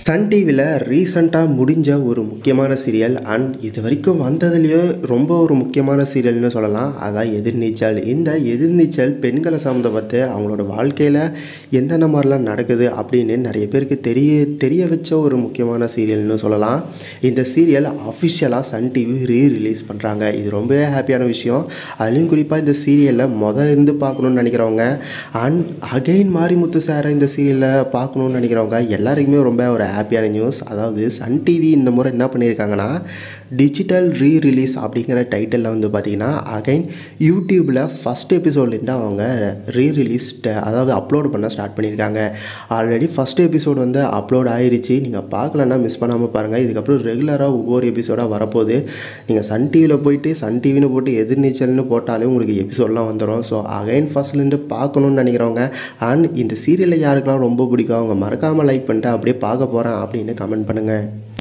Sun டிவியில் ரீசண்டாக முடிஞ்ச ஒரு முக்கியமான சீரியல் அண்ட் இது வரைக்கும் வந்ததுலேயே ரொம்ப ஒரு முக்கியமான சீரியல்னு சொல்லலாம் அதான் எதிர்நீச்சல் இந்த எதிர்நீச்சல் பெண்களை சம்மந்தப்பட்டு அவங்களோட வாழ்க்கையில் எந்தெந்த மாதிரிலாம் நடக்குது அப்படின்னு நிறைய பேருக்கு தெரிய தெரிய வச்ச ஒரு முக்கியமான சீரியல்னு சொல்லலாம் இந்த சீரியல் அஃபிஷியலாக சன் டிவி ரீ ரிலீஸ் பண்ணுறாங்க இது ரொம்பவே ஹாப்பியான விஷயம் அதுலேயும் குறிப்பாக இந்த சீரியலில் முதல் இருந்து பார்க்கணுன்னு நினைக்கிறவங்க அண்ட் அகைன் மாரிமுத்து சாரை இந்த சீரியலில் பார்க்கணுன்னு நினைக்கிறவங்க எல்லாருக்குமே ரொம்ப ஒரு ஹாப்பியான நியூஸ் அதாவது சன் டிவி இந்த முறை என்ன பண்ணியிருக்காங்கன்னா டிஜிட்டல் ரீ ரிலீஸ் அப்படிங்கிற டைட்டிலில் வந்து பார்த்திங்கன்னா அகைன் யூடியூப்பில் ஃபஸ்ட் எபிசோட்லேருந்து அவங்க ரீ ரிலீஸ் அதாவது அப்லோட் பண்ண ஸ்டார்ட் பண்ணியிருக்காங்க ஆல்ரெடி ஃபஸ்ட் எபிசோடு வந்து அப்லோட் ஆயிருச்சு நீங்கள் பார்க்கலன்னா மிஸ் பண்ணாமல் பாருங்கள் இதுக்கப்புறம் ரெகுலராக ஒவ்வொரு எபிசோடாக வரப்போகுது நீங்கள் சன் டிவியில் போயிட்டு சன் டிவின்னு போட்டு எதிர்நீச்சல்னு போட்டாலே உங்களுக்கு எபிசோட்லாம் வந்துடும் ஸோ அகைன் ஃபஸ்ட்லேருந்து பார்க்கணுன்னு நினைக்கிறவங்க அண்ட் இந்த சீரியலில் யாருக்கெல்லாம் ரொம்ப பிடிக்கும் அவங்க மறக்காமல் லைக் பண்ணிட்டு அப்படியே பார்க்க போகிறேன் அப்படின்னு கமெண்ட் பண்ணுங்கள்